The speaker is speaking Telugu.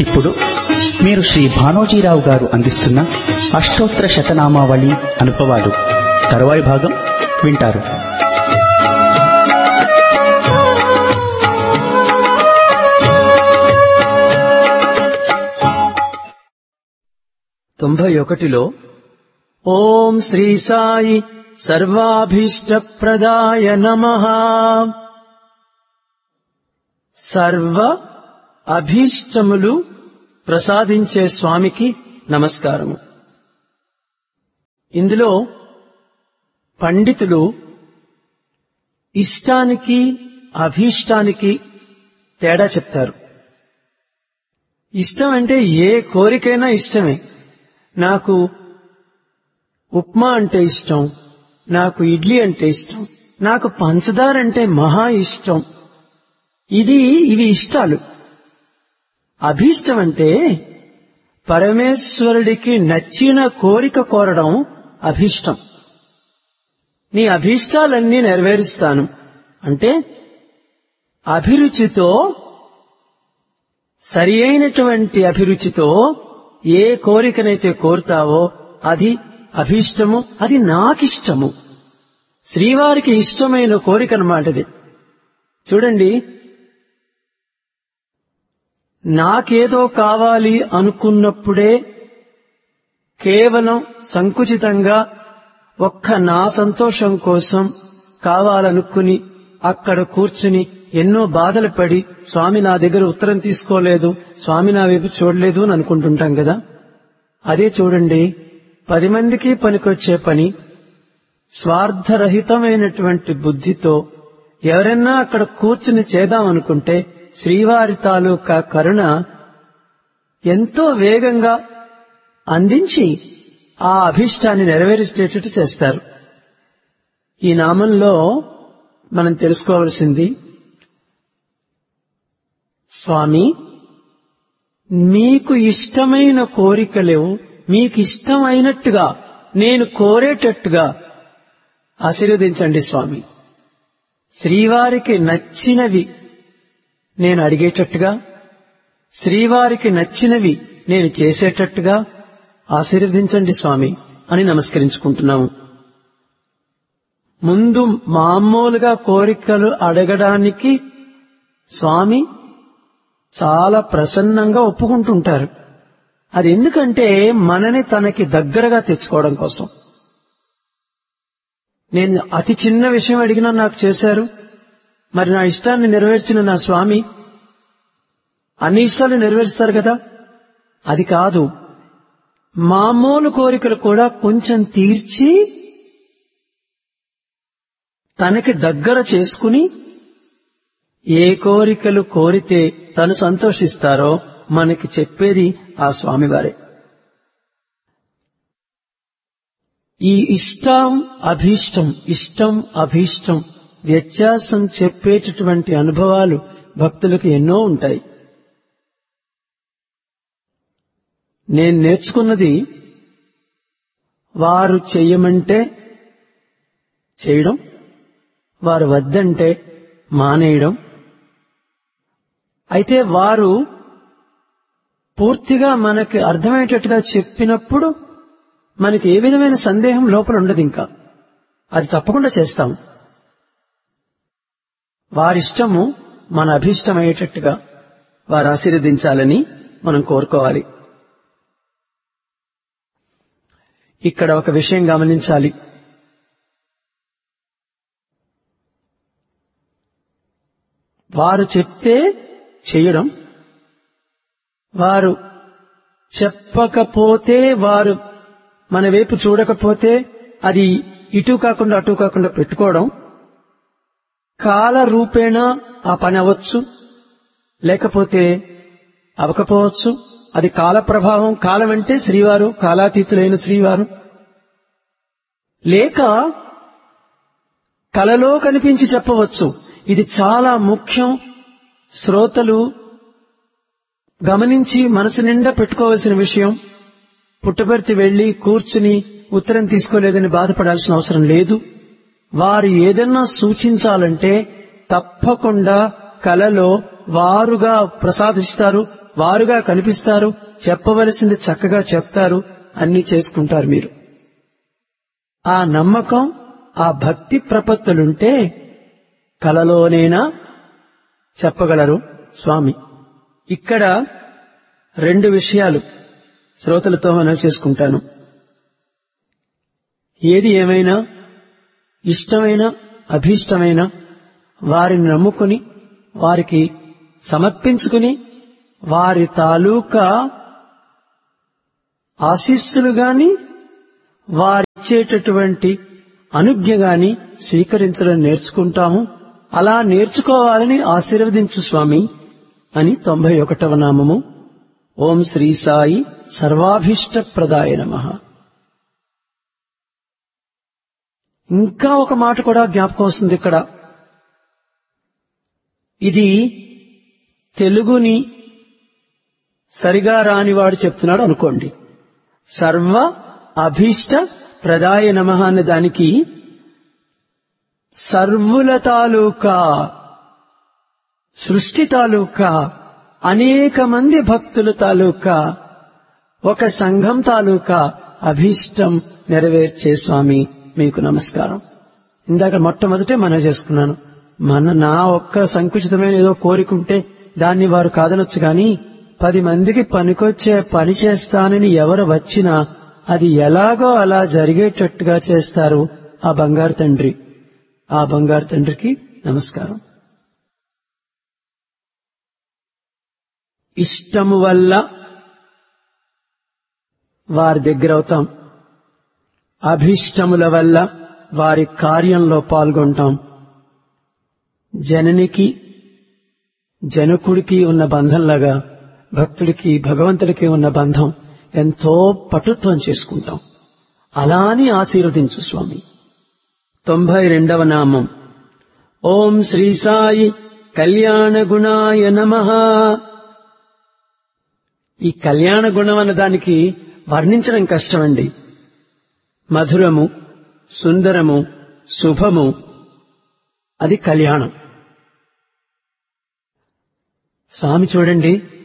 ఇప్పుడు మీరు శ్రీ భానోజీరావు గారు అందిస్తున్న అష్టోత్తర శతనామావళి అనుభవాలు తరువాయి భాగం వింటారు తొంభై ఒకటిలో ఓం శ్రీ సాయి సర్వాభీష్టప్రదాయ నమ సర్వ అభీష్టములు ప్రసాదించే స్వామికి నమస్కారము ఇందులో పండితులు ఇష్టానికి అభీష్టానికి తేడా చెప్తారు ఇష్టం అంటే ఏ కోరికైనా ఇష్టమే నాకు ఉప్మా అంటే ఇష్టం నాకు ఇడ్లీ అంటే ఇష్టం నాకు పంచదార అంటే మహా ఇష్టం ఇది ఇవి ఇష్టాలు అభీష్టం అంటే పరమేశ్వరుడికి నచ్చిన కోరిక కోరడం అభీష్టం నీ అభీష్టాలన్నీ నెరవేరుస్తాను అంటే అభిరుచితో సరి అయినటువంటి అభిరుచితో ఏ కోరికనైతే కోరుతావో అది అభీష్టము అది నాకిష్టము శ్రీవారికి ఇష్టమైన కోరిక అన్నమాటది చూడండి నాకేదో కావాలి అనుకున్నప్పుడే కేవలం సంకుచితంగా ఒక్క నా సంతోషం కోసం కావాలనుకుని అక్కడ కూర్చుని ఎన్నో బాధలు పడి స్వామి నా దగ్గర ఉత్తరం తీసుకోలేదు స్వామి నా వైపు చూడలేదు అని అనుకుంటుంటాం కదా అదే చూడండి పది మందికి పనికొచ్చే పని స్వార్థరహితమైనటువంటి బుద్ధితో ఎవరన్నా అక్కడ కూర్చుని చేద్దామనుకుంటే శ్రీవారి తాలూకా కరుణ ఎంతో వేగంగా అందించి ఆ అభిష్టాన్ని నెరవేర్చేటట్టు చేస్తారు ఈ నామంలో మనం తెలుసుకోవలసింది స్వామి మీకు ఇష్టమైన కోరికలు మీకు ఇష్టమైనట్టుగా నేను కోరేటట్టుగా ఆశీర్వదించండి స్వామి శ్రీవారికి నచ్చినవి నేను అడిగేటట్టుగా శ్రీవారికి నచ్చినవి నేను చేసేటట్టుగా ఆశీర్వదించండి స్వామి అని నమస్కరించుకుంటున్నాము ముందు మామూలుగా కోరికలు అడగడానికి స్వామి చాలా ప్రసన్నంగా ఒప్పుకుంటుంటారు అది ఎందుకంటే మనని తనకి దగ్గరగా తెచ్చుకోవడం కోసం నేను అతి చిన్న విషయం అడిగినా నాకు చేశారు మరి నా ఇష్టాన్ని నెరవేర్చిన నా స్వామి అన్ని ఇష్టాలు నెరవేరుస్తారు కదా అది కాదు మామూలు కోరికలు కూడా కొంచెం తీర్చి తనకి దగ్గర చేసుకుని ఏ కోరికలు కోరితే తను సంతోషిస్తారో మనకి చెప్పేది ఆ స్వామివారే ఈ ఇష్టం అభీష్టం ఇష్టం అభీష్టం వ్యత్యాసం చెప్పేటటువంటి అనుభవాలు భక్తులకు ఎన్నో ఉంటాయి నేను నేర్చుకున్నది వారు చెయ్యమంటే చేయడం వారు వద్దంటే మానేయడం అయితే వారు పూర్తిగా మనకి అర్థమయ్యేటట్టుగా చెప్పినప్పుడు మనకి ఏ విధమైన సందేహం లోపల ఉండదు ఇంకా అది తప్పకుండా చేస్తాం వారిష్టము మన అభీష్టమయ్యేటట్టుగా వారు ఆశీర్వదించాలని మనం కోరుకోవాలి ఇక్కడ ఒక విషయం గమనించాలి వారు చెప్తే చేయడం వారు చెప్పకపోతే వారు మన వైపు చూడకపోతే అది ఇటు కాకుండా అటు కాకుండా పెట్టుకోవడం కాల రూపేణ ఆ పని అవ్వచ్చు లేకపోతే అవకపోవచ్చు అది కాల ప్రభావం కాలం అంటే శ్రీవారు కాలాతీతులైన శ్రీవారు లేక కలలో కనిపించి చెప్పవచ్చు ఇది చాలా ముఖ్యం శ్రోతలు గమనించి మనసు నిండా పెట్టుకోవాల్సిన విషయం పుట్టబర్తి వెళ్లి కూర్చుని ఉత్తరం తీసుకోలేదని బాధపడాల్సిన అవసరం లేదు వారు ఏదన్నా సూచించాలంటే తప్పకుండా కలలో వారుగా ప్రసాదిస్తారు వారుగా కనిపిస్తారు చెప్పవలసింది చక్కగా చెప్తారు అన్ని చేసుకుంటారు మీరు ఆ నమ్మకం ఆ భక్తి ప్రపత్తులుంటే కలలోనైనా చెప్పగలరు స్వామి ఇక్కడ రెండు విషయాలు శ్రోతలతో మనం చేసుకుంటాను ఏది ఏమైనా ఇష్టమైన అభీష్టమైన వారిని నమ్ముకుని వారికి సమర్పించుకుని వారి తాలూకా ఆశీస్సులు గాని వారిచ్చేటటువంటి అనుజ్ఞ గాని స్వీకరించడం నేర్చుకుంటాము అలా నేర్చుకోవాలని ఆశీర్వదించు స్వామి అని తొంభై ఒకటవ నామము ఓం శ్రీ సాయి సర్వాభీష్ట ప్రదాయ నమ ఇంకా ఒక మాట కూడా జ్ఞాపకం వస్తుంది ఇక్కడ ఇది తెలుగుని సరిగా రానివాడు చెప్తున్నాడు అనుకోండి సర్వ అభీష్ట ప్రదాయ నమ అనే దానికి సర్వుల తాలూకా సృష్టి తాలూకా అనేక మంది భక్తుల తాలూకా ఒక సంఘం తాలూకా అభీష్టం నెరవేర్చే స్వామి మీకు నమస్కారం ఇందాక మొట్టమొదటే మనం చేసుకున్నాను మన నా ఒక్క సంకుచితమైన ఏదో కోరికుంటే దాన్ని వారు కాదనొచ్చు గాని పది మందికి పనికొచ్చే పని చేస్తానని ఎవరు వచ్చినా అది ఎలాగో అలా జరిగేటట్టుగా చేస్తారు ఆ బంగారు తండ్రి ఆ బంగారు తండ్రికి నమస్కారం ఇష్టము వల్ల వారి దగ్గర అవుతాం అభిష్టముల వల్ల వారి కార్యంలో పాల్గొంటాం జననికి జనకుడికి ఉన్న బంధంలాగా భక్తుడికి భగవంతుడికి ఉన్న బంధం ఎంతో పటుత్వం చేసుకుంటాం అలా అని ఆశీర్వదించు స్వామి తొంభై రెండవ నామం ఓం శ్రీ సాయి కళ్యాణ గుణాయ నమ ఈ కళ్యాణ గుణం అన్న దానికి వర్ణించడం కష్టమండి మధురము సుందరము శుభము అది కళ్యాణం స్వామి చూడండి